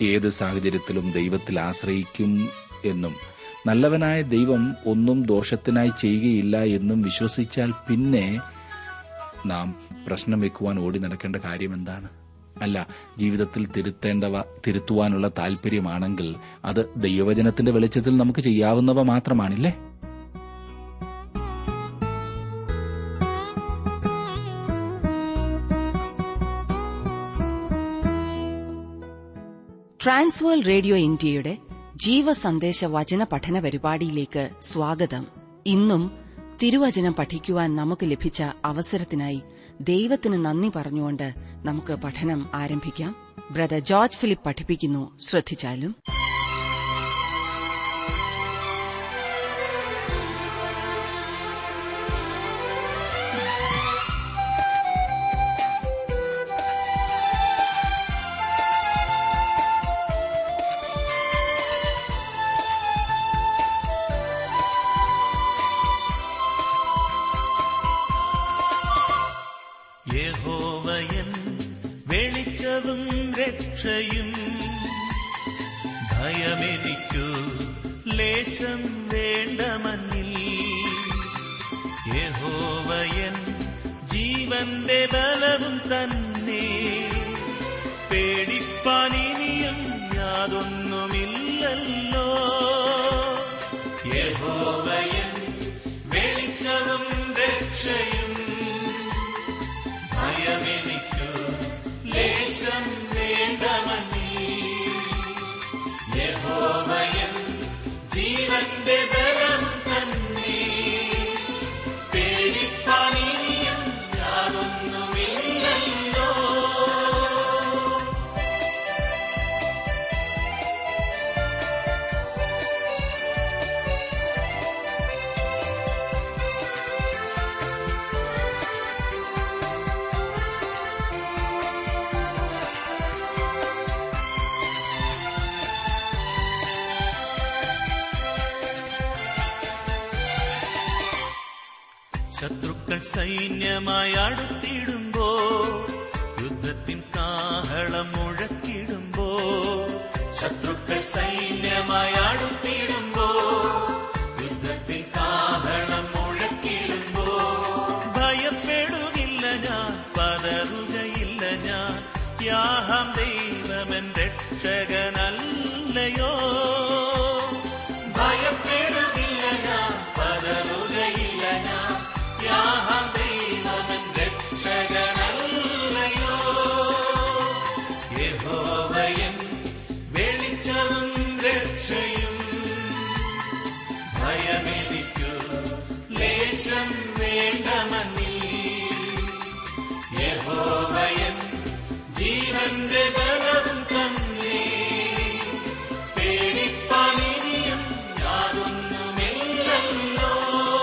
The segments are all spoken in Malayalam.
ഏത് സാഹചര്യത്തിലും ദൈവത്തിൽ ആശ്രയിക്കും എന്നും നല്ലവനായ ദൈവം ഒന്നും ദോഷത്തിനായി ചെയ്യുകയില്ല എന്നും വിശ്വസിച്ചാൽ പിന്നെ നാം പ്രശ്നം വെക്കുവാൻ ഓടി നടക്കേണ്ട കാര്യം എന്താണ് അല്ല ജീവിതത്തിൽ തിരുത്തേണ്ടവ തിരുത്തുവാനുള്ള താൽപര്യമാണെങ്കിൽ അത് ദൈവവചനത്തിന്റെ വെളിച്ചത്തിൽ നമുക്ക് ചെയ്യാവുന്നവ മാത്രമാണില്ലേ ട്രാൻസ്വേൾ റേഡിയോ ഇന്ത്യയുടെ ജീവസന്ദേശ വചന പഠന പരിപാടിയിലേക്ക് സ്വാഗതം ഇന്നും തിരുവചനം പഠിക്കുവാൻ നമുക്ക് ലഭിച്ച അവസരത്തിനായി ദൈവത്തിന് നന്ദി പറഞ്ഞുകൊണ്ട് നമുക്ക് പഠനം ആരംഭിക്കാം ബ്രദർ ജോർജ് ഫിലിപ്പ് പഠിപ്പിക്കുന്നു ശ്രദ്ധിച്ചാലും യഹോവയൻ വെളിച്ചവും രക്ഷയും ഭയമെനിക്കു ലേശം വേണ്ട മഞ്ഞിൽ യഹോവയൻ ജീവന്റെ ബലവും തന്നെ പേടിപ്പാനിനിയും യാതൊന്നുമില്ലല്ലോ യഹോവയൻ വെളിച്ചവും രക്ഷയും ഭയമെനിക്കു ലേശം വേണ്ടമണി യഹോവയൻ ജീവന്റെ ബലം തന്നെ പേടിപ്പാനിയും യാതൊന്നുമില്ലല്ലോ ശത്രുക്കൾ സൈന്യമായി അടുത്തിടുമ്പോ യുദ്ധത്തിൻ കാഹളം മുഴക്കിടുമ്പോ ശത്രുക്കൾ സൈന്യമായി അടുത്തിടുമ്പോ യുദ്ധത്തിൻ കാഹളം മുഴക്കിടുമ്പോ ഭയപ്പെടുകില്ല ഞാൻ പതറുകയില്ല ഞാൻ യാഹം ദൈവമൻ രക്ഷകനല്ലയോ ഭയപ്പെടുകില്ല ഞാൻ പതറുകയില്ല ഞാൻ യാഹം ദൈവമൻ രക്ഷകനല്ലയോ യഹോവയൻ വെളിച്ചവും രക്ഷയും ഭയമെനിക്കു ലേശം വേണ്ടമന്നി യഹോവയൻ ജീവന്റെ ബലവും തന്നെ പേടിപ്പാനിനിയും യാതൊന്നുമില്ലല്ലോ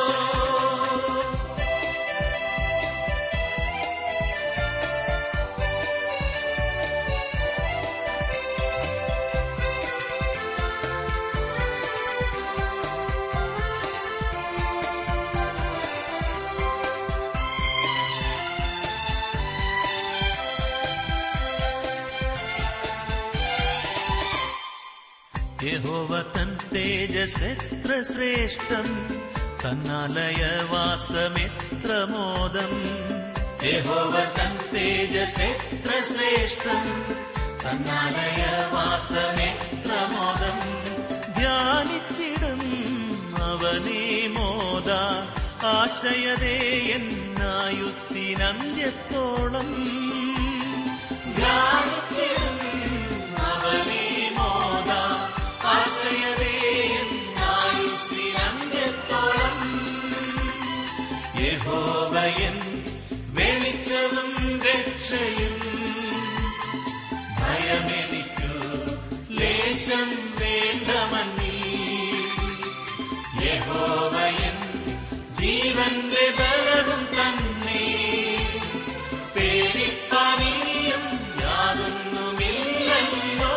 യഹോവ തൻ തേജസെത്ര ശ്രേഷ്ഠം തന്നാലയവാസമെത്ര മോദം യഹോവ തൻ തേജസെത്ര ശ്രേഷ്ഠം തന്നാലയവാസമെത്ര മോദം ധ്യാനിച്ചിടും അവനെ മോദ ആശയതേ എന്നായുസിനന്ത്യത്തോളം ധ്യാനിച്ചിടും അവനെ മോദ ആശയതേ എന്നായുസിനന്ത്യത്തോളം യഹോവയൻ വെളിച്ചവും രക്ഷയും ഭയമെനിക്കു ലേശം വേണ്ടമന്നി യഹോവയൻ ജീവന്റെ ബലവും തന്നെ പേടിപ്പാനിയും യാതൊന്നുമില്ലല്ലോ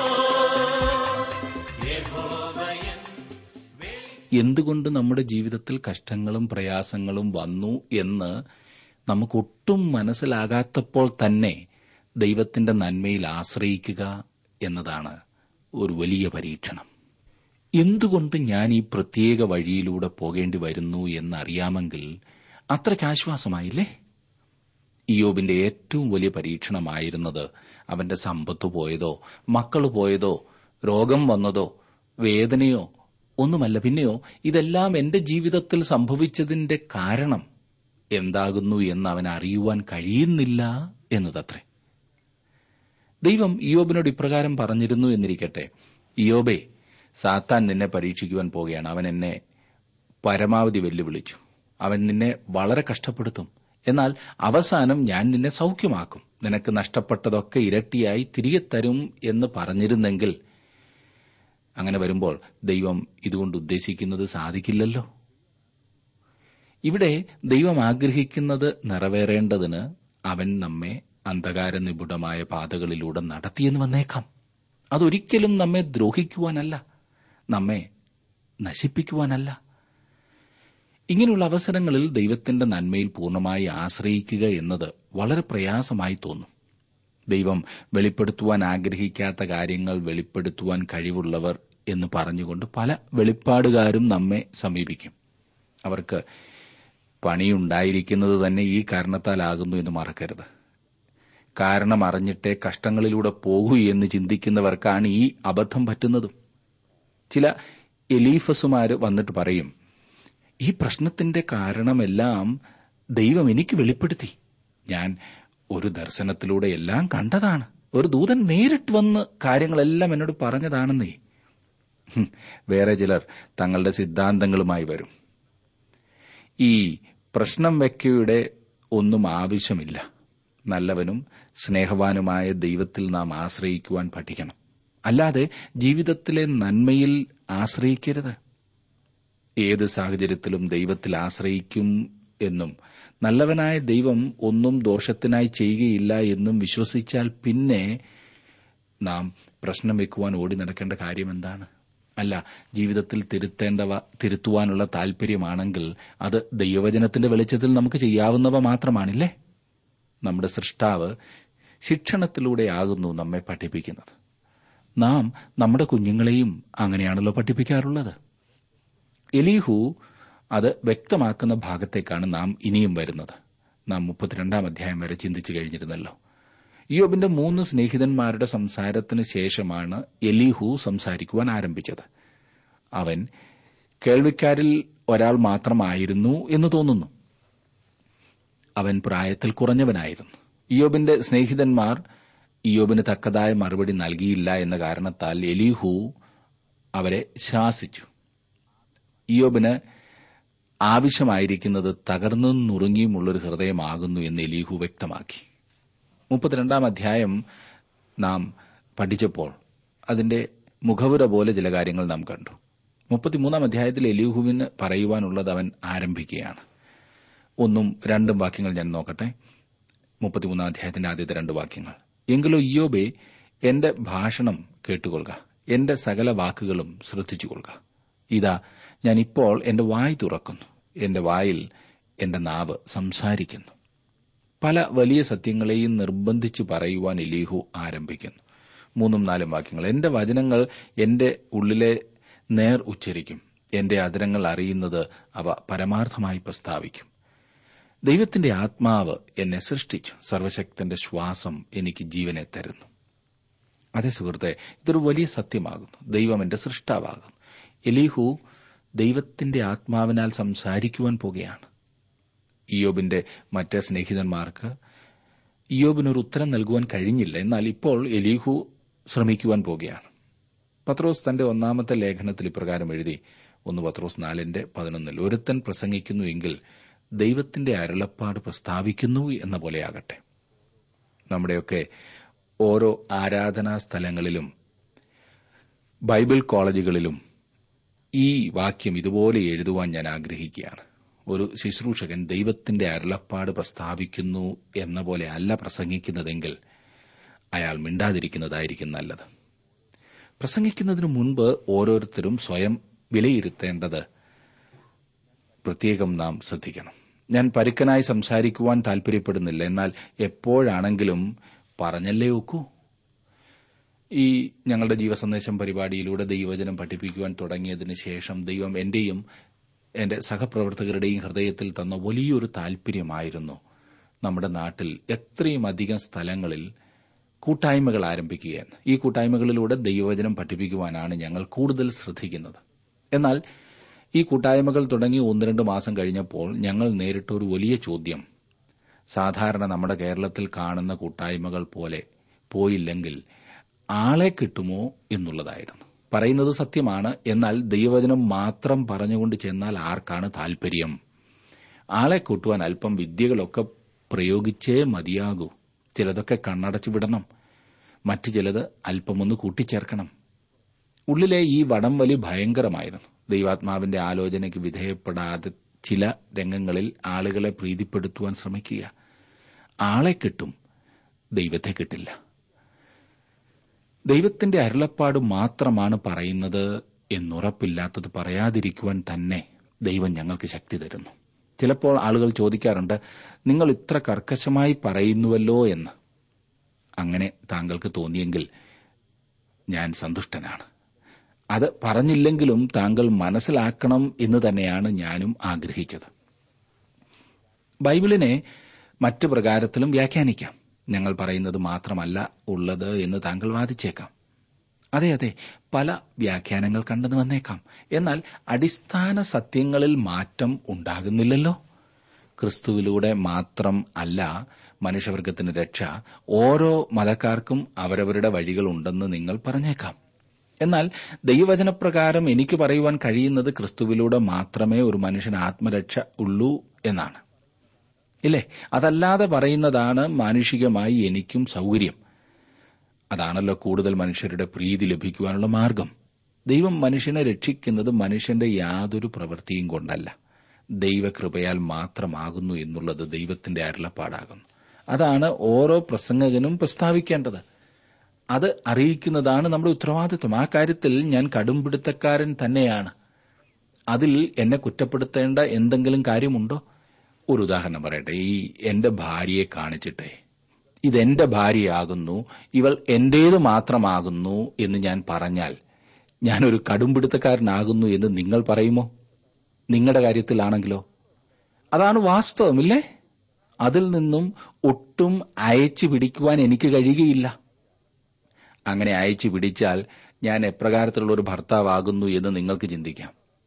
യഹോവയൻ എന്തുകൊണ്ട് നമ്മുടെ ജീവിതത്തിൽ കഷ്ടങ്ങളും പ്രയാസങ്ങളും വന്നു എന്ന് നമുക്കൊട്ടും മനസ്സിലാകാത്തപ്പോൾ തന്നെ ദൈവത്തിന്റെ നന്മയിൽ ആശ്രയിക്കുക എന്നതാണ് ഒരു വലിയ പരീക്ഷണം എന്തുകൊണ്ട് ഞാൻ ഈ പ്രത്യേക വഴിയിലൂടെ പോകേണ്ടി വരുന്നു എന്നറിയാമെങ്കിൽ അത്രയ്ക്ക് ആശ്വാസമായില്ലേ ഇയോബിന്റെ ഏറ്റവും വലിയ പരീക്ഷണമായിരുന്നത് അവന്റെ സമ്പത്ത് പോയതോ മക്കൾ പോയതോ രോഗം വന്നതോ വേദനയോ ഒന്നുമല്ല പിന്നെയോ ഇതെല്ലാം എന്റെ ജീവിതത്തിൽ സംഭവിച്ചതിന്റെ കാരണം എന്താകുന്നു എന്ന് അവൻ അറിയുവാൻ കഴിയുന്നില്ല എന്നതത്രേ ദൈവം ഇയോബിനോട് ഇപ്രകാരം പറഞ്ഞിരുന്നു എന്നിരിക്കട്ടെ ഇയോബെ സാത്താൻ നിന്നെ പരീക്ഷിക്കുവാൻ പോകുകയാണ് അവൻ എന്നെ പരമാവധി വെല്ലുവിളിച്ചു അവൻ നിന്നെ വളരെ കഷ്ടപ്പെടുത്തും എന്നാൽ അവസാനം ഞാൻ നിന്നെ സൗഖ്യമാക്കും നിനക്ക് നഷ്ടപ്പെട്ടതൊക്കെ ഇരട്ടിയായി തിരികെ തരും എന്ന് പറഞ്ഞിരുന്നെങ്കിൽ അങ്ങനെ വരുമ്പോൾ ദൈവം ഇതുകൊണ്ട് ഉദ്ദേശിക്കുന്നത് സാധിക്കില്ലല്ലോ ഇവിടെ ദൈവം ആഗ്രഹിക്കുന്നത് നിറവേറേണ്ടതിന് അവൻ നമ്മെ അന്ധകാര നിപുണമായ പാതകളിലൂടെ നടത്തിയെന്ന് വന്നേക്കാം അതൊരിക്കലും നമ്മെ ദ്രോഹിക്കുവാനല്ല നമ്മെ നശിപ്പിക്കുവാനല്ല ഇങ്ങനെയുള്ള അവസരങ്ങളിൽ ദൈവത്തിന്റെ നന്മയിൽ പൂർണ്ണമായി ആശ്രയിക്കുക എന്നത് വളരെ പ്രയാസമായി തോന്നും ദൈവം വെളിപ്പെടുത്തുവാൻ ആഗ്രഹിക്കാത്ത കാര്യങ്ങൾ വെളിപ്പെടുത്തുവാൻ കഴിവുള്ളവർ എന്ന് പറഞ്ഞുകൊണ്ട് പല വെളിപ്പാടുകാരും നമ്മെ സമീപിക്കും അവർക്ക് പണിയുണ്ടായിരിക്കുന്നത് തന്നെ ഈ കാരണത്താലാകുന്നു എന്ന് മറക്കരുത് കാരണം അറിഞ്ഞിട്ടേ കഷ്ടങ്ങളിലൂടെ പോകൂ എന്ന് ചിന്തിക്കുന്നവർക്കാണ് ഈ അബദ്ധം പറ്റുന്നതും ചില എലീഫസുമാര് വന്നിട്ട് പറയും ഈ പ്രശ്നത്തിന്റെ കാരണമെല്ലാം ദൈവം എനിക്ക് വെളിപ്പെടുത്തി ഞാൻ ഒരു ദർശനത്തിലൂടെ എല്ലാം കണ്ടതാണ് ഒരു ദൂതൻ നേരിട്ട് വന്ന് കാര്യങ്ങളെല്ലാം എന്നോട് പറഞ്ഞതാണെന്നേ ഹും, വേറെ ചിലർ തങ്ങളുടെ സിദ്ധാന്തങ്ങളുമായി വരും ഈ പ്രശ്നം വെക്കയുടെ ഒന്നും ആവശ്യമില്ല നല്ലവനും സ്നേഹവാനുമായ ദൈവത്തിൽ നാം ആശ്രയിക്കുവാൻ പഠിക്കണം അല്ലാതെ ജീവിതത്തിലെ നന്മയിൽ ആശ്രയിക്കരുത് ഏത് സാഹചര്യത്തിലും ദൈവത്തിൽ ആശ്രയിക്കും എന്നും നല്ലവനായ ദൈവം ഒന്നും ദോഷത്തിനായി ചെയ്യുകയില്ല എന്നും വിശ്വസിച്ചാൽ പിന്നെ നാം പ്രശ്നം വെക്കുവാൻ ഓടി നടക്കേണ്ട കാര്യം എന്താണ് അല്ല ജീവിതത്തിൽ തിരുത്തേണ്ടവ തിരുത്തുവാനുള്ള താൽപര്യമാണെങ്കിൽ അത് ദൈവവചനത്തിന്റെ വെളിച്ചത്തിൽ നമുക്ക് ചെയ്യാവുന്നവ മാത്രമാണില്ലേ നമ്മുടെ സൃഷ്ടാവ് ശിക്ഷണത്തിലൂടെയാകുന്നു നമ്മെ പഠിപ്പിക്കുന്നത് നാം നമ്മുടെ കുഞ്ഞുങ്ങളെയും അങ്ങനെയാണല്ലോ പഠിപ്പിക്കാറുള്ളത് എലീഹു അത് വ്യക്തമാക്കുന്ന ഭാഗത്തേക്കാണ് നാം ഇനിയും വരുന്നത് നാം മുപ്പത്തിരണ്ടാം അധ്യായം വരെ ചിന്തിച്ചു കഴിഞ്ഞിരുന്നല്ലോ യോബിന്റെ മൂന്ന് സ്നേഹിതന്മാരുടെ സംസാരത്തിന് ശേഷമാണ് എലീഹു സംസാരിക്കുവാൻ ആരംഭിച്ചത് അവൻ കേൾവിക്കാരിൽ ഒരാൾ മാത്രമായിരുന്നു എന്ന് തോന്നുന്നു അവൻ പ്രായത്തിൽ കുറഞ്ഞവനായിരുന്നു ഇയോബിന്റെ സ്നേഹിതന്മാർ ഇയോബിന് തക്കതായ മറുപടി നൽകിയില്ല എന്ന കാരണത്താൽ എലീഹു അവരെ ശാസിച്ചു ഇയോബിന് ആവശ്യമായിരിക്കുന്നത് തകർന്നും നുറുങ്ങിയുമുള്ളൊരു ഹൃദയമാകുന്നു എന്ന് എലീഹു വ്യക്തമാക്കി മുപ്പത്തിരണ്ടാം അധ്യായം നാം പഠിച്ചപ്പോൾ അതിന്റെ മുഖവുര പോലെ ചില കാര്യങ്ങൾ നാം കണ്ടു മുപ്പത്തിമൂന്നാം അധ്യായത്തിൽ എലീഹുവിന് പറയുവാനുള്ളത് അവൻ ആരംഭിക്കുകയാണ് ഒന്നും രണ്ടും വാക്യങ്ങൾ ഞാൻ നോക്കട്ടെ മുപ്പത്തിമൂന്നാം അധ്യായത്തിന്റെ ആദ്യത്തെ രണ്ട് വാക്യങ്ങൾ എങ്കിലോ ഇയോബെ എന്റെ ഭാഷണം കേട്ടുകൊള്ളുക എന്റെ സകല വാക്കുകളും ശ്രദ്ധിച്ചുകൊള്ളുക ഇതാ ഞാൻ ഇപ്പോൾ എന്റെ വായ് തുറക്കുന്നു എന്റെ വായിൽ എന്റെ നാവ് സംസാരിക്കുന്നു പല വലിയ സത്യങ്ങളെയും നിർബന്ധിച്ച് പറയുവാൻ എലീഹു ആരംഭിക്കുന്നു മൂന്നും നാലും വാക്യങ്ങൾ എന്റെ വചനങ്ങൾ എന്റെ ഉള്ളിലെ നേർ ഉച്ചരിക്കും എന്റെ അതിരങ്ങൾ അറിയുന്നത് അവ പരമാർത്ഥമായി പ്രസ്താവിക്കും ദൈവത്തിന്റെ ആത്മാവ് എന്നെ സൃഷ്ടിച്ചു സർവശക്തന്റെ ശ്വാസം എനിക്ക് ജീവനെ തരുന്നു അതെ സുഹൃത്തെ ഇതൊരു വലിയ സത്യമാകുന്നു ദൈവം എന്റെ സൃഷ്ടാവാകുന്നു എലീഹു ദൈവത്തിന്റെ ആത്മാവിനാൽ സംസാരിക്കുവാൻ പോകുകയാണ് ഇയോബിന്റെ മറ്റ് സ്നേഹിതന്മാർക്ക് ഇയോബിനൊരു ഉത്തരം നൽകുവാൻ കഴിഞ്ഞില്ല എന്നാൽ ഇപ്പോൾ എലീഹു ശ്രമിക്കുവാൻ പോകുകയാണ് പത്രോസ് തന്റെ ഒന്നാമത്തെ ലേഖനത്തിൽ ഇപ്രകാരം എഴുതി ഒന്ന് പത്രോസ് നാലിന്റെ പതിനൊന്നിൽ ഒരുത്തൻ പ്രസംഗിക്കുന്നു എങ്കിൽ ദൈവത്തിന്റെ അരുളപ്പാട് പ്രസ്താവിക്കുന്നു എന്ന പോലെയാകട്ടെ നമ്മുടെയൊക്കെ ഓരോ ആരാധനാ സ്ഥലങ്ങളിലും ബൈബിൾ കോളേജുകളിലും ഈ വാക്യം ഇതുപോലെ എഴുതുവാൻ ഞാൻ ആഗ്രഹിക്കുകയാണ് ഒരു ശുശ്രൂഷകൻ ദൈവത്തിന്റെ അരുളപ്പാട് പ്രസ്താവിക്കുന്നു എന്ന പോലെ അല്ല പ്രസംഗിക്കുന്നതെങ്കിൽ അയാൾ മിണ്ടാതിരിക്കുന്നതായിരിക്കും നല്ലത് പ്രസംഗിക്കുന്നതിനു മുൻപ് ഓരോരുത്തരും സ്വയം വിലയിരുത്തേണ്ടത് പ്രത്യേകം നാം ശ്രദ്ധിക്കണം ഞാൻ പരുക്കനായി സംസാരിക്കുവാൻ താൽപര്യപ്പെടുന്നില്ല എന്നാൽ എപ്പോഴാണെങ്കിലും പറഞ്ഞല്ലേ ഒക്കൂ ഈ ഞങ്ങളുടെ ജീവസന്ദേശം പരിപാടിയിലൂടെ ദൈവവചനം പഠിപ്പിക്കുവാൻ തുടങ്ങിയതിന് ശേഷം ദൈവം എന്റെയും എന്റെ സഹപ്രവർത്തകരുടെയും ഹൃദയത്തിൽ തന്ന വലിയൊരു താൽപര്യമായിരുന്നു നമ്മുടെ നാട്ടിൽ എത്രയും അധികം സ്ഥലങ്ങളിൽ കൂട്ടായ്മകൾ ആരംഭിക്കുകയെന്ന് ഈ കൂട്ടായ്മകളിലൂടെ ദൈവവചനം പഠിപ്പിക്കുവാനാണ് ഞങ്ങൾ കൂടുതൽ ശ്രദ്ധിക്കുന്നത് എന്നാൽ ഈ കൂട്ടായ്മകൾ തുടങ്ങി ഒന്ന് രണ്ട് മാസം കഴിഞ്ഞപ്പോൾ ഞങ്ങൾ നേരിട്ട ഒരു വലിയ ചോദ്യം സാധാരണ നമ്മുടെ കേരളത്തിൽ കാണുന്ന കൂട്ടായ്മകൾ പോലെ പോയില്ലെങ്കിൽ ആളെ കിട്ടുമോ എന്നുള്ളതായിരുന്നു പറയുന്നത് സത്യമാണ് എന്നാൽ ദൈവവചനം മാത്രം പറഞ്ഞുകൊണ്ട് ചെന്നാൽ ആർക്കാണ് താൽപര്യം ആളെ കൂട്ടുവാൻ അല്പം വിദ്യകളൊക്കെ പ്രയോഗിച്ചേ മതിയാകൂ ചിലതൊക്കെ കണ്ണടച്ചു വിടണം മറ്റു ചിലത് അല്പമൊന്ന് കൂട്ടിച്ചേർക്കണം ഉള്ളിലെ ഈ വടം വലി ഭയങ്കരമായിരുന്നു ദൈവാത്മാവിന്റെ ആലോചനയ്ക്ക് വിധേയപ്പെടാതെ ചില രംഗങ്ങളിൽ ആളുകളെ പ്രീതിപ്പെടുത്തുവാൻ ശ്രമിക്കുക ആളെ കിട്ടും ദൈവത്തെ കിട്ടില്ല ദൈവത്തിന്റെ അരുളപ്പാട് മാത്രമാണ് പറയുന്നത് എന്നുറപ്പില്ലാത്തത് പറയാതിരിക്കുവാൻ തന്നെ ദൈവം ഞങ്ങൾക്ക് ശക്തി തരുന്നു ചിലപ്പോൾ ആളുകൾ ചോദിക്കാറുണ്ട് നിങ്ങൾ ഇത്ര കർക്കശമായി പറയുന്നുവല്ലോ എന്ന് അങ്ങനെ താങ്കൾക്ക് തോന്നിയെങ്കിൽ ഞാൻ സന്തുഷ്ടനാണ് അത് പറഞ്ഞില്ലെങ്കിലും താങ്കൾ മനസ്സിലാക്കണം എന്ന് തന്നെയാണ് ഞാനും ആഗ്രഹിച്ചത് ബൈബിളിനെ മറ്റു പ്രകാരത്തിലും വ്യാഖ്യാനിക്കാം ഞങ്ങൾ പറയുന്നത് മാത്രമല്ല ഉള്ളത് എന്ന് താങ്കൾ വാദിച്ചേക്കാം അതെ അതെ പല വ്യാഖ്യാനങ്ങൾ കണ്ടെന്ന് വന്നേക്കാം എന്നാൽ അടിസ്ഥാന സത്യങ്ങളിൽ മാറ്റം ഉണ്ടാകുന്നില്ലല്ലോ ക്രിസ്തുവിലൂടെ മാത്രം അല്ല മനുഷ്യവർഗത്തിന് രക്ഷ ഓരോ മതക്കാർക്കും അവരവരുടെ വഴികളുണ്ടെന്ന് നിങ്ങൾ പറഞ്ഞേക്കാം എന്നാൽ ദൈവവചനപ്രകാരം എനിക്ക് പറയുവാൻ കഴിയുന്നത് ക്രിസ്തുവിലൂടെ മാത്രമേ ഒരു മനുഷ്യന് ആത്മരക്ഷ ഉള്ളൂ എന്നാണ് ഇല്ലേ അതല്ലാതെ പറയുന്നതാണ് മാനുഷികമായി എനിക്കും സൗകര്യം അതാണല്ലോ കൂടുതൽ മനുഷ്യരുടെ പ്രീതി ലഭിക്കുവാനുള്ള മാർഗം ദൈവം മനുഷ്യനെ രക്ഷിക്കുന്നത് മനുഷ്യന്റെ യാതൊരു പ്രവൃത്തിയും കൊണ്ടല്ല ദൈവകൃപയാൽ മാത്രമാകുന്നു എന്നുള്ളത് ദൈവത്തിന്റെ അരുളപ്പാടാകുന്നു അതാണ് ഓരോ പ്രസംഗകനും പ്രസ്താവിക്കേണ്ടത് അത് അറിയിക്കുന്നതാണ് നമ്മുടെ ഉത്തരവാദിത്വം ആ കാര്യത്തിൽ ഞാൻ കടുംപിടുത്തക്കാരൻ തന്നെയാണ് അതിൽ എന്നെ കുറ്റപ്പെടുത്തേണ്ട എന്തെങ്കിലും കാര്യമുണ്ടോ ഒരു ഉദാഹരണം പറയട്ടെ ഈ എന്റെ ഭാര്യയെ കാണിച്ചിട്ടെ ഇതെന്റെ ഭാര്യയാകുന്നു ഇവൾ എന്റേത് മാത്രമാകുന്നു എന്ന് ഞാൻ പറഞ്ഞാൽ ഞാനൊരു കടുംപിടുത്തക്കാരനാകുന്നു എന്ന് നിങ്ങൾ പറയുമോ നിങ്ങളുടെ കാര്യത്തിലാണെങ്കിലോ അതാണ് വാസ്തവമില്ലേ അതിൽ നിന്നും ഒട്ടും അയച്ചു പിടിക്കുവാൻ എനിക്ക് കഴിയുകയില്ല അങ്ങനെ അയച്ചു പിടിച്ചാൽ ഞാൻ എപ്രകാരത്തിലുള്ള ഒരു ഭർത്താവാകുന്നു എന്ന് നിങ്ങൾക്ക് ചിന്തിക്കാം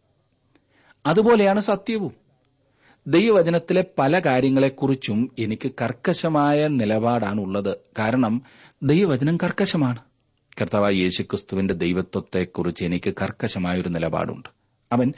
അതുപോലെയാണ് സത്യവും ദൈവവചനത്തിലെ പല കാര്യങ്ങളെക്കുറിച്ചും എനിക്ക് കർക്കശമായ നിലപാടാണുള്ളത് കാരണം ദൈവവചനം കർക്കശമാണ് കർത്താവായ യേശുക്രിസ്തുവിന്റെ ദൈവത്വത്തെക്കുറിച്ച് എനിക്ക് കർക്കശമായൊരു നിലപാടുണ്ട് അവൻ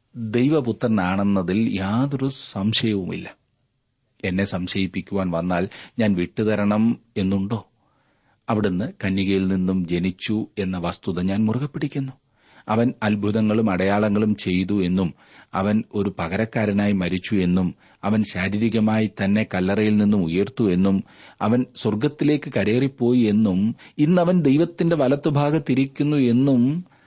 ദൈവപുത്രനാണെന്നതിൽ യാതൊരു സംശയവുമില്ല എന്നെ സംശയിപ്പിക്കുവാൻ വന്നാൽ ഞാൻ വിട്ടുതരണം എന്നുണ്ടോ അവിടുന്ന് കന്യകയിൽ നിന്നും ജനിച്ചു എന്ന വസ്തുത ഞാൻ മുറുകെ പിടിക്കുന്നു അവൻ അത്ഭുതങ്ങളും അടയാളങ്ങളും ചെയ്തു എന്നും അവൻ ഒരു പകരക്കാരനായി മരിച്ചു എന്നും അവൻ ശാരീരികമായി തന്നെ കല്ലറയിൽ നിന്നും ഉയർത്തു എന്നും അവൻ സ്വർഗത്തിലേക്ക് കരേറിപ്പോയി എന്നും ഇന്നവൻ ദൈവത്തിന്റെ വലത്തുഭാഗത്തിരിക്കുന്നു എന്നും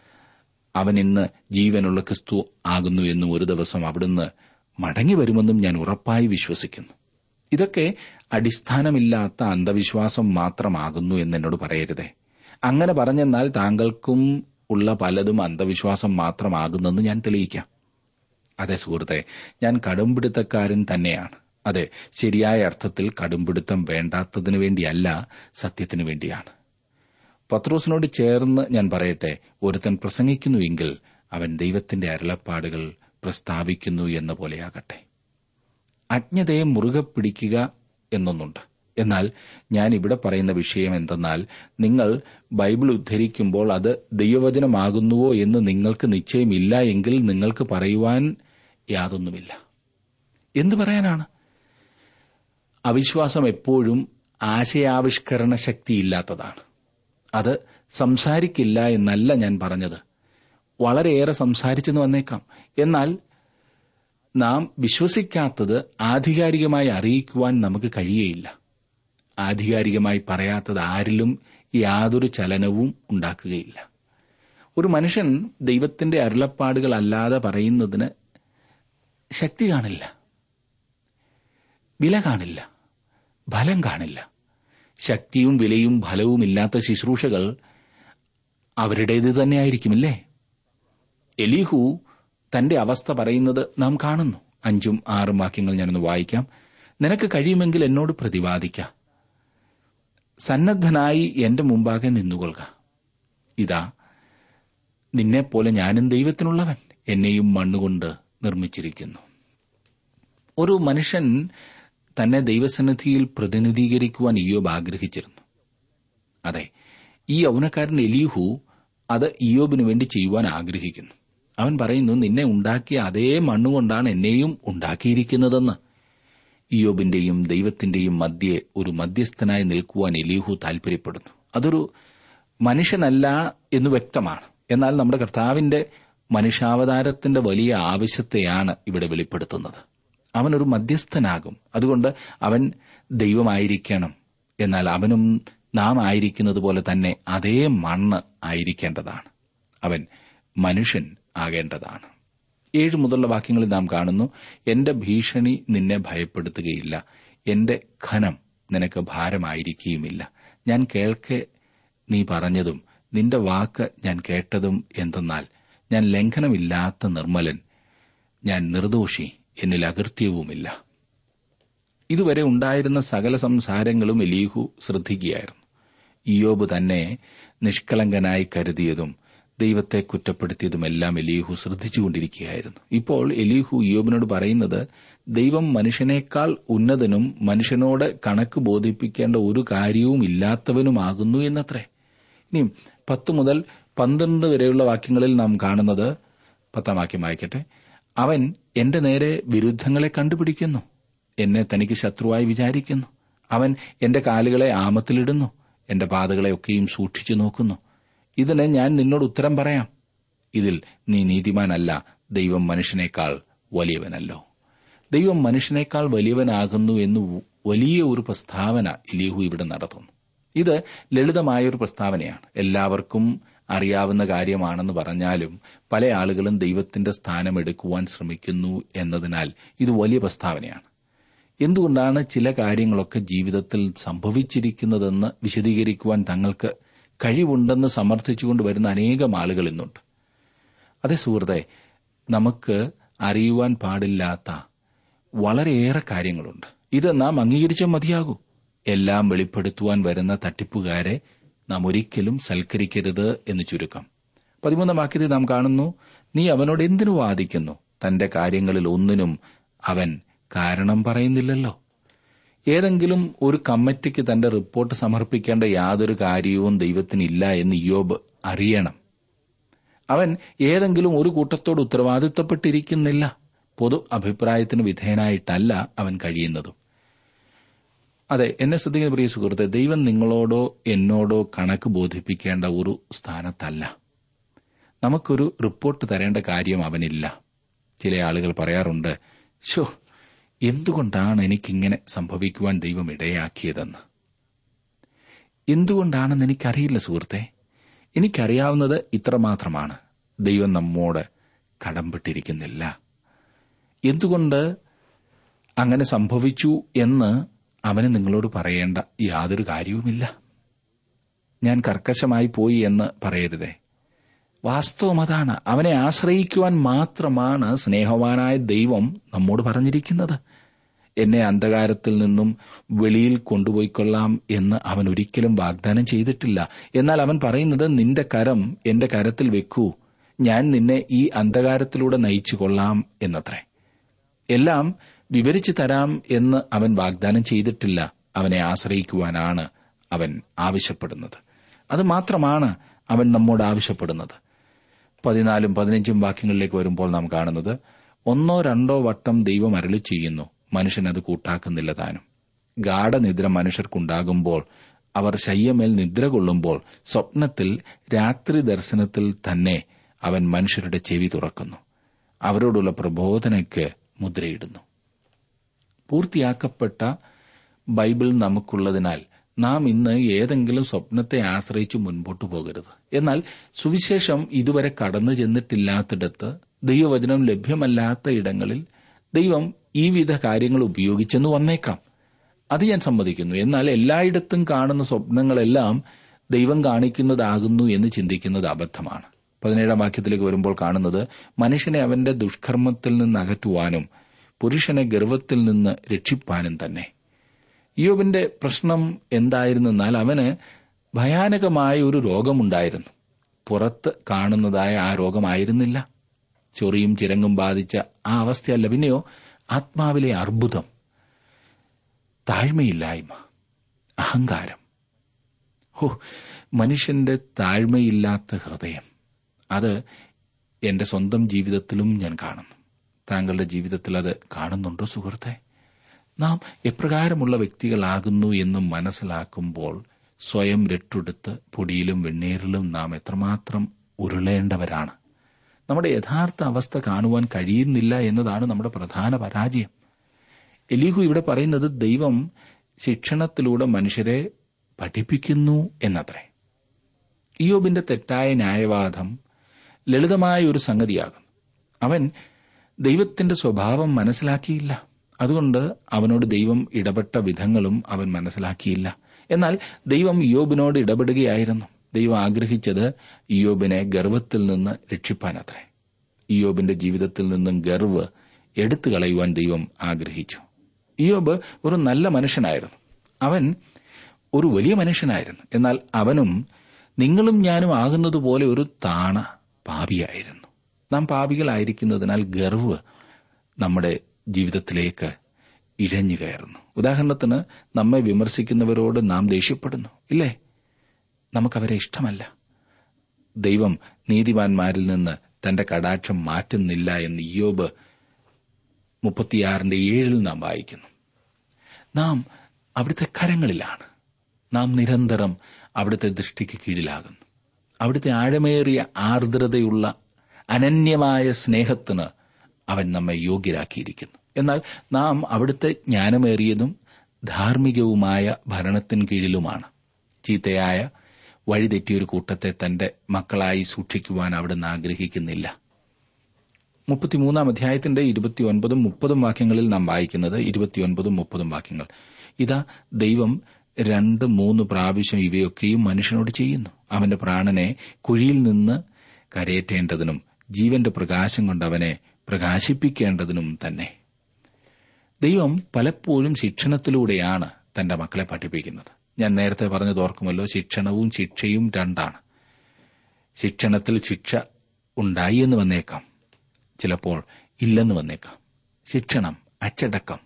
അവൻ ഇന്ന് ജീവനുള്ള ക്രിസ്തു ആകുന്നു എന്നും ഒരു ദിവസം അവിടുന്ന് മടങ്ങി വരുമെന്നും ഞാൻ ഉറപ്പായി വിശ്വസിക്കുന്നു ഇതൊക്കെ അടിസ്ഥാനമില്ലാത്ത അന്ധവിശ്വാസം മാത്രമാകുന്നു എന്നെന്നോട് പറയരുതേ അങ്ങനെ പറഞ്ഞെന്നാൽ താങ്കൾക്കും ഉള്ള പലതും അന്ധവിശ്വാസം മാത്രമാകുന്നെന്ന് ഞാൻ തെളിയിക്കാം അതെ സുഹൃത്തെ ഞാൻ കടുംപിടുത്തക്കാരൻ തന്നെയാണ് അതെ ശരിയായ അർത്ഥത്തിൽ കടുംപിടുത്തം വേണ്ടാത്തതിനു വേണ്ടിയല്ല സത്യത്തിനു വേണ്ടിയാണ് പത്രോസിനോട് ചേർന്ന് ഞാൻ പറയട്ടെ ഒരുത്തൻ പ്രസംഗിക്കുന്നുവെങ്കിൽ അവൻ ദൈവത്തിന്റെ അരുളപ്പാടുകൾ പ്രസ്താവിക്കുന്നു എന്ന പോലെയാകട്ടെ അജ്ഞതയെ മുറുകെ പിടിക്കുക എന്നൊന്നുണ്ട് എന്നാൽ ഞാൻ ഇവിടെ പറയുന്ന വിഷയം എന്തെന്നാൽ നിങ്ങൾ ബൈബിൾ ഉദ്ധരിക്കുമ്പോൾ അത് ദൈവവചനമാകുന്നുവോ എന്ന് നിങ്ങൾക്ക് നിശ്ചയമില്ല എങ്കിൽ നിങ്ങൾക്ക് പറയുവാൻ യാതൊന്നുമില്ല എന്തു പറയാനാണ് അവിശ്വാസം എപ്പോഴും ആശയാവിഷ്കരണ ശക്തിയില്ലാത്തതാണ് അത് സംസാരിക്കില്ല എന്നല്ല ഞാൻ പറഞ്ഞത് വളരെയേറെ സംസാരിച്ചെന്ന് വന്നേക്കാം എന്നാൽ നാം വിശ്വസിക്കാത്തത് ആധികാരികമായി അറിയിക്കുവാൻ നമുക്ക് കഴിയേയില്ല ആധികാരികമായി പറയാത്തത് ആരിലും യാതൊരു ചലനവും ഉണ്ടാക്കുകയില്ല ഒരു മനുഷ്യൻ ദൈവത്തിന്റെ അരുളപ്പാടുകൾ അല്ലാതെ പറയുന്നതിന് ശക്തി കാണില്ല വില കാണില്ല ഫലം കാണില്ല ശക്തിയും വിലയും ഫലവും ഇല്ലാത്ത ശുശ്രൂഷകൾ അവരുടേത് തന്നെയായിരിക്കുമില്ലേ എലീഹു തന്റെ അവസ്ഥ പറയുന്നത് നാം കാണുന്നു അഞ്ചും ആറും വാക്യങ്ങൾ ഞാനൊന്ന് വായിക്കാം നിനക്ക് കഴിയുമെങ്കിൽ എന്നോട് പ്രതിവാദിക്ക സന്നദ്ധനായി എന്റെ മുമ്പാകെ നിന്നുകൊള്ളുക ഇതാ നിന്നെപ്പോലെ ഞാനും ദൈവത്തിനുള്ളവൻ എന്നെയും മണ്ണുകൊണ്ട് നിർമ്മിച്ചിരിക്കുന്നു ഒരു മനുഷ്യൻ തന്നെ ദൈവസന്നിധിയിൽ പ്രതിനിധീകരിക്കുവാൻ ഇയോബ് ആഗ്രഹിച്ചിരുന്നു അതെ ഈ യൗനക്കാരൻ എലീഹു അത് ഇയോബിനു വേണ്ടി ചെയ്യുവാൻ ആഗ്രഹിക്കുന്നു അവൻ പറയുന്നു നിന്നെ ഉണ്ടാക്കിയ അതേ മണ്ണുകൊണ്ടാണ് എന്നെയും ഉണ്ടാക്കിയിരിക്കുന്നതെന്ന് ഇയോബിന്റെയും ദൈവത്തിന്റെയും മധ്യേ ഒരു മധ്യസ്ഥനായി നിൽക്കുവാൻ എലീഹു താൽപര്യപ്പെടുന്നു അതൊരു മനുഷ്യനല്ല എന്ന് വ്യക്തമാണ് എന്നാൽ നമ്മുടെ കർത്താവിന്റെ മനുഷ്യാവതാരത്തിന്റെ വലിയ ആവശ്യത്തെയാണ് ഇവിടെ വെളിപ്പെടുത്തുന്നത് അവനൊരു മധ്യസ്ഥനാകും അതുകൊണ്ട് അവൻ ദൈവമായിരിക്കണം എന്നാൽ അവനും നാം ആയിരിക്കുന്നത് പോലെ തന്നെ അതേ മണ്ണ് ആയിരിക്കേണ്ടതാണ് അവൻ മനുഷ്യൻ ആകേണ്ടതാണ് ഏഴ് മുതലുള്ള വാക്യങ്ങളിൽ നാം കാണുന്നു എന്റെ ഭീഷണി നിന്നെ ഭയപ്പെടുത്തുകയില്ല എന്റെ ഖനം നിനക്ക് ഭാരമായിരിക്കുകയുമില്ല ഞാൻ കേൾക്കെ നീ പറഞ്ഞതും നിന്റെ വാക്ക് ഞാൻ കേട്ടതും എന്തെന്നാൽ ഞാൻ ലംഘനമില്ലാത്ത നിർമ്മലൻ ഞാൻ നിർദോഷി എന്നിൽ അകൃത്യവുമില്ല ഇതുവരെ ഉണ്ടായിരുന്ന സകല സംസാരങ്ങളും എലീഹു ശ്രദ്ധിക്കുകയായിരുന്നു ഇയോബ് തന്നെ നിഷ്കളങ്കനായി കരുതിയതും ദൈവത്തെ കുറ്റപ്പെടുത്തിയതുമെല്ലാം എലീഹു ശ്രദ്ധിച്ചുകൊണ്ടിരിക്കുകയായിരുന്നു ഇപ്പോൾ എലീഹു ഇയോബിനോട് പറയുന്നത് ദൈവം മനുഷ്യനേക്കാൾ ഉന്നതനും മനുഷ്യനോട് കണക്ക് ബോധിപ്പിക്കേണ്ട ഒരു കാര്യവും ഇല്ലാത്തവനുമാകുന്നു എന്നത്രേ ഇനി പത്ത് മുതൽ പന്ത്രണ്ട് വരെയുള്ള വാക്യങ്ങളിൽ നാം കാണുന്നത് പത്താം വാക്യം വായിക്കട്ടെ അവൻ എന്റെ നേരെ വിരുദ്ധങ്ങളെ കണ്ടുപിടിക്കുന്നു എന്നെ തനിക്ക് ശത്രുവായി വിചാരിക്കുന്നു അവൻ എന്റെ കാലുകളെ ആമത്തിലിടുന്നു എന്റെ പാതകളെ ഒക്കെയും സൂക്ഷിച്ചു നോക്കുന്നു ഇതിന് ഞാൻ നിന്നോട് ഉത്തരം പറയാം ഇതിൽ നീ നീതിമാനല്ല ദൈവം മനുഷ്യനേക്കാൾ വലിയവനല്ലോ ദൈവം മനുഷ്യനേക്കാൾ വലിയവനാകുന്നു എന്ന് വലിയ ഒരു പ്രസ്താവന ഇലീഹു ഇവിടെ നടത്തുന്നു ഇത് ലളിതമായ ഒരു പ്രസ്താവനയാണ് എല്ലാവർക്കും അറിയാവുന്ന കാര്യമാണെന്ന് പറഞ്ഞാലും പല ആളുകളും ദൈവത്തിന്റെ സ്ഥാനം എടുക്കുവാൻ ശ്രമിക്കുന്നു എന്നതിനാൽ ഇത് വലിയ പ്രസ്താവനയാണ് എന്തുകൊണ്ടാണ് ചില കാര്യങ്ങളൊക്കെ ജീവിതത്തിൽ സംഭവിച്ചിരിക്കുന്നതെന്ന് വിശദീകരിക്കുവാൻ തങ്ങൾക്ക് കഴിവുണ്ടെന്ന് സമർത്ഥിച്ചുകൊണ്ട് വരുന്ന അനേകം ആളുകൾ ഇന്നുണ്ട് അതേ സുഹൃത്തെ നമുക്ക് അറിയുവാൻ പാടില്ലാത്ത വളരെയേറെ കാര്യങ്ങളുണ്ട് ഇത് നാം അംഗീകരിച്ചേ മതിയാകൂ എല്ലാം വെളിപ്പെടുത്തുവാൻ വരുന്ന തട്ടിപ്പുകാരെ നാം ഒരിക്കലും സൽക്കരിക്കരുത് എന്ന് ചുരുക്കം പതിമൂന്നാം വാക്യത്തിൽ നാം കാണുന്നു നീ അവനോട് എന്തിനു വാദിക്കുന്നു തന്റെ കാര്യങ്ങളിൽ ഒന്നിനും അവൻ കാരണം പറയുന്നില്ലല്ലോ ഏതെങ്കിലും ഒരു കമ്മിറ്റിക്ക് തന്റെ റിപ്പോർട്ട് സമർപ്പിക്കേണ്ട യാതൊരു കാര്യവും ദൈവത്തിനില്ല എന്ന് യോബ് അറിയണം അവൻ ഏതെങ്കിലും ഒരു കൂട്ടത്തോട് ഉത്തരവാദിത്തപ്പെട്ടിരിക്കുന്നില്ല പൊതു അഭിപ്രായത്തിന് വിധേയനായിട്ടല്ല അവൻ കഴിയുന്നതും അതെ എന്നെ ശ്രദ്ധിക്കുന്ന പ്രിയ സുഹൃത്തെ ദൈവം നിങ്ങളോടോ എന്നോടോ കണക്ക് ബോധിപ്പിക്കേണ്ട ഒരു സ്ഥാനത്തല്ല നമുക്കൊരു റിപ്പോർട്ട് തരേണ്ട കാര്യം അവനില്ല ചില ആളുകൾ പറയാറുണ്ട് ഷോ എന്തുകൊണ്ടാണ് എനിക്കിങ്ങനെ സംഭവിക്കുവാൻ ദൈവം ഇടയാക്കിയതെന്ന് എന്തുകൊണ്ടാണെന്ന് എനിക്കറിയില്ല സുഹൃത്തെ എനിക്കറിയാവുന്നത് ഇത്രമാത്രമാണ് ദൈവം നമ്മോട് കടംപെട്ടിരിക്കുന്നില്ല എന്തുകൊണ്ട് അങ്ങനെ സംഭവിച്ചു എന്ന് അവന് നിങ്ങളോട് പറയേണ്ട യാതൊരു കാര്യവുമില്ല ഞാൻ കർക്കശമായി പോയി എന്ന് പറയരുതേ വാസ്തവം അതാണ് അവനെ ആശ്രയിക്കുവാൻ മാത്രമാണ് സ്നേഹവാനായ ദൈവം നമ്മോട് പറഞ്ഞിരിക്കുന്നത് എന്നെ അന്ധകാരത്തിൽ നിന്നും വെളിയിൽ കൊണ്ടുപോയിക്കൊള്ളാം എന്ന് അവൻ ഒരിക്കലും വാഗ്ദാനം ചെയ്തിട്ടില്ല എന്നാൽ അവൻ പറയുന്നത് നിന്റെ കരം എന്റെ കരത്തിൽ വെക്കൂ ഞാൻ നിന്നെ ഈ അന്ധകാരത്തിലൂടെ നയിച്ചു കൊള്ളാം എന്നത്രേ എല്ലാം വിവരിച്ചു തരാം എന്ന് അവൻ വാഗ്ദാനം ചെയ്തിട്ടില്ല അവനെ ആശ്രയിക്കുവാനാണ് അവൻ ആവശ്യപ്പെടുന്നത് അത് മാത്രമാണ് അവൻ നമ്മോട് ആവശ്യപ്പെടുന്നത് പതിനാലും പതിനഞ്ചും വാക്യങ്ങളിലേക്ക് വരുമ്പോൾ നാം കാണുന്നത് ഒന്നോ രണ്ടോ വട്ടം ദൈവം അരളി ചെയ്യുന്നു മനുഷ്യൻ അത് കൂട്ടാക്കുന്നില്ല താനും ഗാഠനിദ്ര മനുഷ്യർക്കുണ്ടാകുമ്പോൾ അവർ ശയ്യമേൽ നിദ്ര കൊള്ളുമ്പോൾ സ്വപ്നത്തിൽ രാത്രി ദർശനത്തിൽ തന്നെ അവൻ മനുഷ്യരുടെ ചെവി തുറക്കുന്നു അവരോടുള്ള പ്രബോധനയ്ക്ക് മുദ്രയിടുന്നു പൂർത്തിയാക്കപ്പെട്ട ബൈബിൾ നമുക്കുള്ളതിനാൽ നാം ഇന്ന് ഏതെങ്കിലും സ്വപ്നത്തെ ആശ്രയിച്ച് മുൻപോട്ടു പോകരുത് എന്നാൽ സുവിശേഷം ഇതുവരെ കടന്നു ചെന്നിട്ടില്ലാത്തിടത്ത് ദൈവവചനം ലഭ്യമല്ലാത്ത ഇടങ്ങളിൽ ദൈവം ഈ വിധ കാര്യങ്ങൾ ഉപയോഗിച്ചെന്ന് വന്നേക്കാം അത് ഞാൻ സമ്മതിക്കുന്നു എന്നാൽ എല്ലായിടത്തും കാണുന്ന സ്വപ്നങ്ങളെല്ലാം ദൈവം കാണിക്കുന്നതാകുന്നു എന്ന് ചിന്തിക്കുന്നത് അബദ്ധമാണ് പതിനേഴാം വാക്യത്തിലേക്ക് വരുമ്പോൾ കാണുന്നത് മനുഷ്യനെ അവന്റെ ദുഷ്കർമ്മത്തിൽ നിന്ന് അകറ്റുവാനും പുരുഷനെ ഗർവത്തിൽ നിന്ന് രക്ഷിപ്പാനും തന്നെ യോബിന്റെ പ്രശ്നം എന്തായിരുന്നെന്നാൽ അവന് ഭയാനകമായ ഒരു രോഗമുണ്ടായിരുന്നു പുറത്ത് കാണുന്നതായ ആ രോഗമായിരുന്നില്ല ചൊറിയും ചിരങ്ങും ബാധിച്ച ആ അവസ്ഥയല്ല പിന്നെയോ ആത്മാവിലെ അർബുദം താഴ്മയില്ലായ്മ അഹങ്കാരം ഹോ മനുഷ്യന്റെ താഴ്മയില്ലാത്ത ഹൃദയം അത് എന്റെ സ്വന്തം ജീവിതത്തിലും ഞാൻ കാണുന്നു താങ്കളുടെ ജീവിതത്തിൽ അത് കാണുന്നുണ്ടോ സുഹൃത്തെ നാം എപ്രകാരമുള്ള വ്യക്തികളാകുന്നു എന്ന് മനസ്സിലാക്കുമ്പോൾ സ്വയം രട്ടെടുത്ത് പൊടിയിലും വെണ്ണീരിലും നാം എത്രമാത്രം ഉരുളേണ്ടവരാണ് നമ്മുടെ യഥാർത്ഥ അവസ്ഥ കാണുവാൻ കഴിയുന്നില്ല എന്നതാണ് നമ്മുടെ പ്രധാന പരാജയം എലീഹു ഇവിടെ പറയുന്നത് ദൈവം ശിക്ഷണത്തിലൂടെ മനുഷ്യരെ പഠിപ്പിക്കുന്നു എന്നത്രേ ഇയോബിന്റെ തെറ്റായ ന്യായവാദം ലളിതമായ ഒരു സംഗതിയാകും അവൻ ദൈവത്തിന്റെ സ്വഭാവം മനസ്സിലാക്കിയില്ല അതുകൊണ്ട് അവനോട് ദൈവം ഇടപെട്ട വിധങ്ങളും അവൻ മനസ്സിലാക്കിയില്ല എന്നാൽ ദൈവം ഇയോബിനോട് ഇടപെടുകയായിരുന്നു ദൈവം ആഗ്രഹിച്ചത് ഇയോബിനെ ഗർവത്തിൽ നിന്ന് രക്ഷിപ്പാനത്രേ ഇയോബിന്റെ ജീവിതത്തിൽ നിന്നും ഗർവ് എടുത്തു കളയുവാൻ ദൈവം ആഗ്രഹിച്ചു ഇയോബ് ഒരു നല്ല മനുഷ്യനായിരുന്നു അവൻ ഒരു വലിയ മനുഷ്യനായിരുന്നു എന്നാൽ അവനും നിങ്ങളും ഞാനും ആകുന്നതുപോലെ ഒരു താണ പാപിയായിരുന്നു നാം പാപികളായിരിക്കുന്നതിനാൽ ഗർവ് നമ്മുടെ ജീവിതത്തിലേക്ക് ഇഴഞ്ഞു കയറുന്നു ഉദാഹരണത്തിന് നമ്മെ വിമർശിക്കുന്നവരോട് നാം ദേഷ്യപ്പെടുന്നു ഇല്ലേ നമുക്കവരെ ഇഷ്ടമല്ല ദൈവം നീതിമാന്മാരിൽ നിന്ന് തന്റെ കടാക്ഷം മാറ്റുന്നില്ല എന്ന് ഇയോബ് മുപ്പത്തിയാറിന്റെ ഏഴിൽ നാം വായിക്കുന്നു നാം അവിടുത്തെ കരങ്ങളിലാണ് നാം നിരന്തരം അവിടുത്തെ ദൃഷ്ടിക്ക് കീഴിലാകുന്നു അവിടുത്തെ ആഴമേറിയ ആർദ്രതയുള്ള അനന്യമായ സ്നേഹത്തിന് അവൻ നമ്മെ യോഗ്യരാക്കിയിരിക്കുന്നു എന്നാൽ നാം അവിടുത്തെ ജ്ഞാനമേറിയതും ധാർമ്മികവുമായ ഭരണത്തിന് കീഴിലുമാണ് ചീത്തയായ വഴിതെറ്റിയൊരു കൂട്ടത്തെ തന്റെ മക്കളായി സൂക്ഷിക്കുവാൻ അവിടുന്ന് ആഗ്രഹിക്കുന്നില്ല മുപ്പത്തിമൂന്നാം അധ്യായത്തിന്റെ ഇരുപത്തിയൊൻപതും മുപ്പതും വാക്യങ്ങളിൽ നാം വായിക്കുന്നത് ഇരുപത്തിയൊൻപതും മുപ്പതും വാക്യങ്ങൾ ഇതാ ദൈവം രണ്ട് മൂന്ന് പ്രാവശ്യം ഇവയൊക്കെയും മനുഷ്യനോട് ചെയ്യുന്നു അവന്റെ പ്രാണനെ കുഴിയിൽ നിന്ന് കരയേറ്റേണ്ടതിനും ജീവന്റെ പ്രകാശം കൊണ്ട് അവനെ പ്രകാശിപ്പിക്കേണ്ടതിനും തന്നെ ദൈവം പലപ്പോഴും ശിക്ഷണത്തിലൂടെയാണ് തന്റെ മക്കളെ പഠിപ്പിക്കുന്നത് ഞാൻ നേരത്തെ പറഞ്ഞത് ഓർക്കുമല്ലോ ശിക്ഷണവും ശിക്ഷയും രണ്ടാണ് ശിക്ഷണത്തിൽ ശിക്ഷ ഉണ്ടായി എന്ന് വന്നേക്കാം ചിലപ്പോൾ ഇല്ലെന്ന് വന്നേക്കാം ശിക്ഷണം അച്ചടക്കം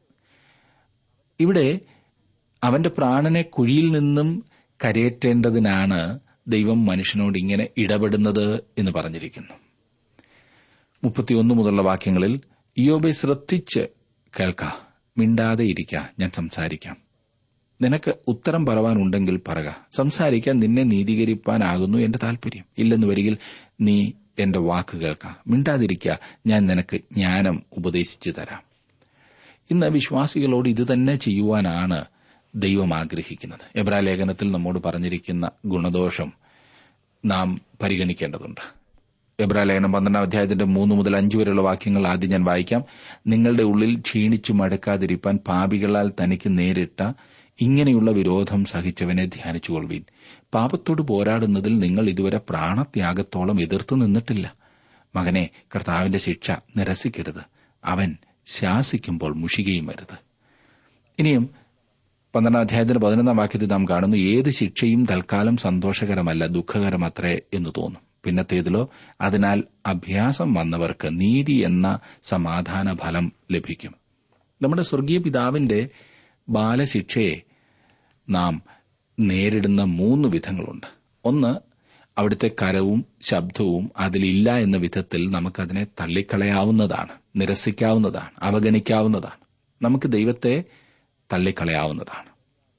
ഇവിടെ അവന്റെ പ്രാണനെ കുഴിയിൽ നിന്നും കരയേറ്റേണ്ടതിനാണ് ദൈവം മനുഷ്യനോട് ഇങ്ങനെ ഇടപെടുന്നത് എന്ന് പറഞ്ഞിരിക്കുന്നു മുപ്പത്തിയൊന്ന് മുതലുള്ള വാക്യങ്ങളിൽ ഇയോബെ ശ്രദ്ധിച്ച് കേൾക്ക മിണ്ടാതെ ഇരിക്ക ഞാൻ സംസാരിക്കാം നിനക്ക് ഉത്തരം പറവാനുണ്ടെങ്കിൽ പറക സംസാരിക്കാൻ നിന്നെ നീതീകരിപ്പാനാകുന്നു എന്റെ താൽപര്യം ഇല്ലെന്ന് വരികിൽ നീ എന്റെ വാക്ക് കേൾക്ക മിണ്ടാതിരിക്ക ഞാൻ നിനക്ക് ജ്ഞാനം ഉപദേശിച്ചു തരാം ഇന്ന് വിശ്വാസികളോട് ഇത് തന്നെ ചെയ്യുവാനാണ് ദൈവം ആഗ്രഹിക്കുന്നത് എബ്രാ ലേഖനത്തിൽ നമ്മോട് പറഞ്ഞിരിക്കുന്ന ഗുണദോഷം നാം പരിഗണിക്കേണ്ടതുണ്ട് എബ്രാ ലേഖനം പന്ത്രണ്ടാം അധ്യായത്തിന്റെ മൂന്ന് മുതൽ അഞ്ചു വരെയുള്ള വാക്യങ്ങൾ ആദ്യം ഞാൻ വായിക്കാം നിങ്ങളുടെ ഉള്ളിൽ ക്ഷീണിച്ചു മടുക്കാതിരിപ്പാൻ പാപികളാൽ തനിക്ക് നേരിട്ട ഇങ്ങനെയുള്ള വിരോധം സഹിച്ചവനെ ധ്യാനിച്ചുകൊള്ളുവീൻ പാപത്തോട് പോരാടുന്നതിൽ നിങ്ങൾ ഇതുവരെ പ്രാണത്യാഗത്തോളം എതിർത്തു നിന്നിട്ടില്ല മകനെ കർത്താവിന്റെ ശിക്ഷ നിരസിക്കരുത് അവൻ ശാസിക്കുമ്പോൾ മുഷികയും വരുത് ഇനിയും പന്ത്രണ്ടാം അധ്യായത്തിന്റെ പതിനൊന്നാം വാക്യത്തിൽ നാം കാണുന്നു ഏത് ശിക്ഷയും തൽക്കാലം സന്തോഷകരമല്ല ദുഃഖകരമത്രേ എന്ന് തോന്നും പിന്നത്തേതിലോ അതിനാൽ അഭ്യാസം വന്നവർക്ക് നീതി എന്ന സമാധാന ഫലം ലഭിക്കും നമ്മുടെ സ്വർഗീയ പിതാവിന്റെ ബാലശിക്ഷയെ നാം നേരിടുന്ന മൂന്ന് വിധങ്ങളുണ്ട് ഒന്ന് അവിടുത്തെ കരവും ശബ്ദവും അതിലില്ല എന്ന വിധത്തിൽ നമുക്കതിനെ തള്ളിക്കളയാവുന്നതാണ് നിരസിക്കാവുന്നതാണ് അവഗണിക്കാവുന്നതാണ് നമുക്ക് ദൈവത്തെ തള്ളിക്കളയാവുന്നതാണ്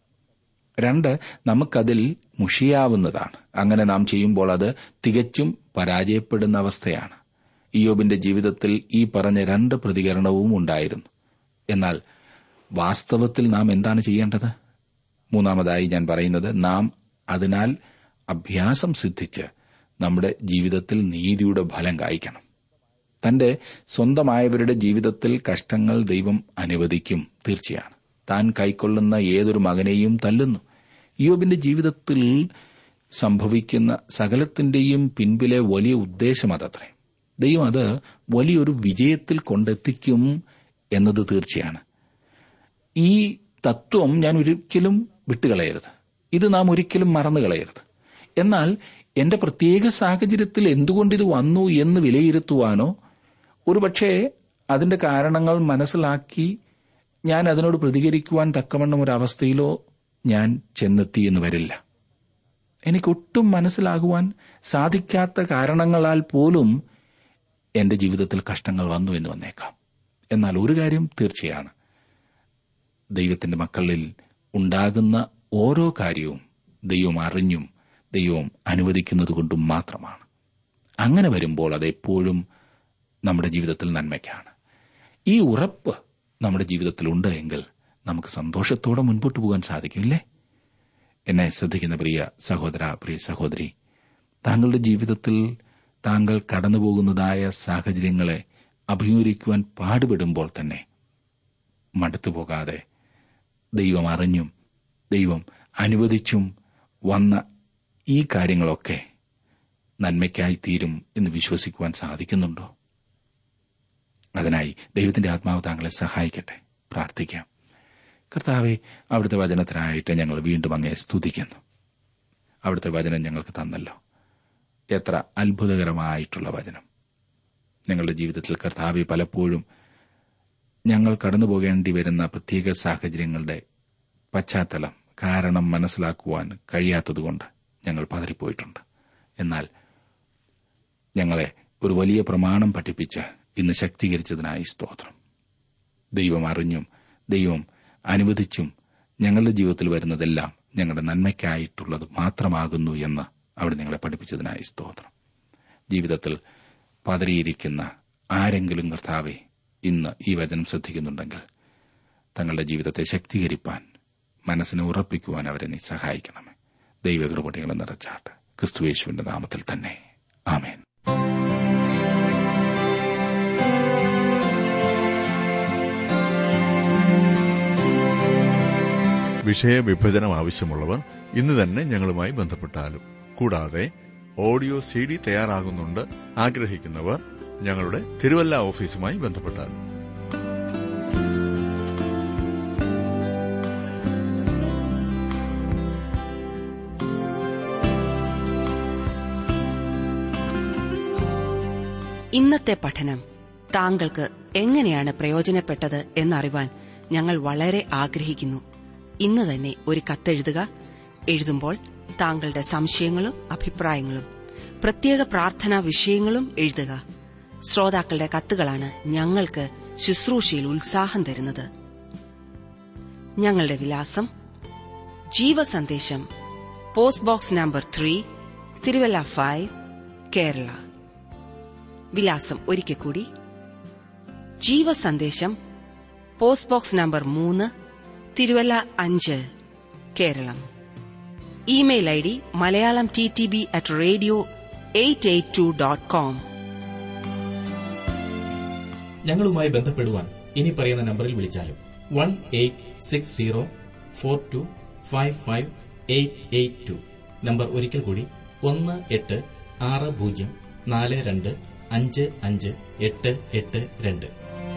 രണ്ട് നമുക്കതിൽ മുഷിയാവുന്നതാണ് അങ്ങനെ നാം ചെയ്യുമ്പോൾ അത് തികച്ചും പരാജയപ്പെടുന്ന അവസ്ഥയാണ് ഇയോബിന്റെ ജീവിതത്തിൽ ഈ പറഞ്ഞ രണ്ട് പ്രതികരണവും ഉണ്ടായിരുന്നു എന്നാൽ വാസ്തവത്തിൽ നാം എന്താണ് ചെയ്യേണ്ടത് മൂന്നാമതായി ഞാൻ പറയുന്നത് നാം അതിനാൽ അഭ്യാസം സിദ്ധിച്ച് നമ്മുടെ ജീവിതത്തിൽ നീതിയുടെ ഫലം കായ്ക്കണം തന്റെ സ്വന്തമായവരുടെ ജീവിതത്തിൽ കഷ്ടങ്ങൾ ദൈവം അനുവദിക്കും തീർച്ചയാണ് താൻ കൈക്കൊള്ളുന്ന ഏതൊരു മകനെയും തല്ലുന്നു യോബിന്റെ ജീവിതത്തിൽ സംഭവിക്കുന്ന സകലത്തിന്റെയും പിൻപിലെ വലിയ ഉദ്ദേശം അതത്രേ ദൈവം അത് വലിയൊരു വിജയത്തിൽ കൊണ്ടെത്തിക്കും എന്നത് തീർച്ചയാണ് ഈ തത്വം ഞാൻ ഒരിക്കലും വിട്ടുകളയരുത് ഇത് നാം ഒരിക്കലും മറന്നു കളയരുത് എന്നാൽ എന്റെ പ്രത്യേക സാഹചര്യത്തിൽ എന്തുകൊണ്ടിത് വന്നു എന്ന് വിലയിരുത്തുവാനോ ഒരുപക്ഷെ അതിന്റെ കാരണങ്ങൾ മനസ്സിലാക്കി ഞാൻ അതിനോട് പ്രതികരിക്കുവാൻ തക്കവണ്ണം ഒരു അവസ്ഥയിലോ ഞാൻ ചെന്നെത്തി എന്ന് വരില്ല എനിക്കൊട്ടും മനസ്സിലാകുവാൻ സാധിക്കാത്ത കാരണങ്ങളാൽ പോലും എന്റെ ജീവിതത്തിൽ കഷ്ടങ്ങൾ വന്നു എന്ന് വന്നേക്കാം എന്നാൽ ഒരു കാര്യം തീർച്ചയാണ് ദൈവത്തിന്റെ മക്കളിൽ ഉണ്ടാകുന്ന ഓരോ കാര്യവും ദൈവം അറിഞ്ഞും ദൈവം അനുവദിക്കുന്നത് കൊണ്ടും മാത്രമാണ് അങ്ങനെ വരുമ്പോൾ അത് എപ്പോഴും നമ്മുടെ ജീവിതത്തിൽ നന്മയ്ക്കാണ് ഈ ഉറപ്പ് നമ്മുടെ ജീവിതത്തിൽ ഉണ്ട് എങ്കിൽ നമുക്ക് സന്തോഷത്തോടെ മുൻപോട്ട് പോകാൻ സാധിക്കില്ലേ എന്നെ ശ്രദ്ധിക്കുന്ന പ്രിയ സഹോദര പ്രിയ സഹോദരി താങ്കളുടെ ജീവിതത്തിൽ താങ്കൾ കടന്നുപോകുന്നതായ സാഹചര്യങ്ങളെ അഭിമുഖീകരിക്കുവാൻ പാടുപെടുമ്പോൾ തന്നെ മടുത്തു പോകാതെ ദൈവം അറിഞ്ഞും ദൈവം അനുവദിച്ചും വന്ന ഈ കാര്യങ്ങളൊക്കെ നന്മയ്ക്കായി തീരും എന്ന് വിശ്വസിക്കുവാൻ സാധിക്കുന്നുണ്ടോ അതിനായി ദൈവത്തിന്റെ ആത്മാവ് താങ്കളെ സഹായിക്കട്ടെ പ്രാർത്ഥിക്കാം കർത്താവെ അവിടുത്തെ വചനത്തിനായിട്ട് ഞങ്ങൾ വീണ്ടും അങ്ങേ സ്തുതിക്കുന്നു അവിടുത്തെ വചനം ഞങ്ങൾക്ക് തന്നല്ലോ എത്ര അത്ഭുതകരമായിട്ടുള്ള വചനം ഞങ്ങളുടെ ജീവിതത്തിൽ കർത്താവെ പലപ്പോഴും ഞങ്ങൾ കടന്നുപോകേണ്ടി വരുന്ന പ്രത്യേക സാഹചര്യങ്ങളുടെ പശ്ചാത്തലം കാരണം മനസ്സിലാക്കുവാൻ കഴിയാത്തതുകൊണ്ട് ഞങ്ങൾ പതറിപ്പോയിട്ടുണ്ട് എന്നാൽ ഞങ്ങളെ ഒരു വലിയ പ്രമാണം പഠിപ്പിച്ച് ഇന്ന് ശക്തീകരിച്ചതിനായി സ്തോത്രം ദൈവം അറിഞ്ഞും ദൈവം അനുവദിച്ചും ഞങ്ങളുടെ ജീവിതത്തിൽ വരുന്നതെല്ലാം ഞങ്ങളുടെ നന്മയ്ക്കായിട്ടുള്ളത് മാത്രമാകുന്നു എന്ന് അവിടെ നിങ്ങളെ പഠിപ്പിച്ചതിനായി സ്തോത്രം ജീവിതത്തിൽ പതറിയിരിക്കുന്ന ആരെങ്കിലും കർത്താവെ ഇന്ന് ഈ വചനം ശ്രദ്ധിക്കുന്നുണ്ടെങ്കിൽ തങ്ങളുടെ ജീവിതത്തെ ശക്തീകരിപ്പാൻ മനസ്സിനെ ഉറപ്പിക്കുവാൻ അവരെ നീ സഹായിക്കണമേ ദൈവകൃപണികളെ നിറച്ചാട്ട് ക്രിസ്തുവേശുവിന്റെ നാമത്തിൽ തന്നെ ആമേൻ വിഷയവിഭജനം ആവശ്യമുള്ളവർ ഇന്ന് തന്നെ ഞങ്ങളുമായി ബന്ധപ്പെട്ടാലും കൂടാതെ ഓഡിയോ സി ഡി തയ്യാറാകുന്നുണ്ട് ആഗ്രഹിക്കുന്നവർ ഞങ്ങളുടെ തിരുവല്ല ഓഫീസുമായി ബന്ധപ്പെട്ടാലും ഇന്നത്തെ പഠനം താങ്കൾക്ക് എങ്ങനെയാണ് പ്രയോജനപ്പെട്ടത് എന്നറിവാൻ ഞങ്ങൾ വളരെ ആഗ്രഹിക്കുന്നു ഇന്ന് തന്നെ ഒരു കത്തെഴുതുക എഴുതുമ്പോൾ താങ്കളുടെ സംശയങ്ങളും അഭിപ്രായങ്ങളും പ്രത്യേക പ്രാർത്ഥനാ വിഷയങ്ങളും എഴുതുക ശ്രോതാക്കളുടെ കത്തുകളാണ് ഞങ്ങൾക്ക് ശുശ്രൂഷയിൽ ഉത്സാഹം തരുന്നത് ഞങ്ങളുടെ വിലാസം Jeevasandesham post box number three Thiruvalla five Kerala വിലാസം ഒരിക്കൽ കൂടി ജീവസന്ദേശം പോസ്റ്റ് ബോക്സ് നമ്പർ മൂന്ന് തിരുവല്ല അഞ്ച് Keralam email I D Malayalam T T B at radio eight eight two dot com ഞങ്ങളുമായി ബന്ധപ്പെടുവാൻ ഇനി പറയുന്ന നമ്പറിൽ വിളിച്ചാലും one eight six zero four two five five eight eight two number ഒരിക്കൽ കൂടി ഒന്ന് എട്ട് ആറ് പൂജ്യം നാല് രണ്ട് അഞ്ച് അഞ്ച് എട്ട് എട്ട് രണ്ട്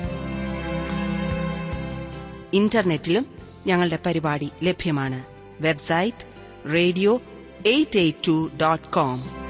ഇന്റർനെറ്റിലും ഞങ്ങളുടെ പരിപാടി ലഭ്യമാണ് website radio eight eight two dot com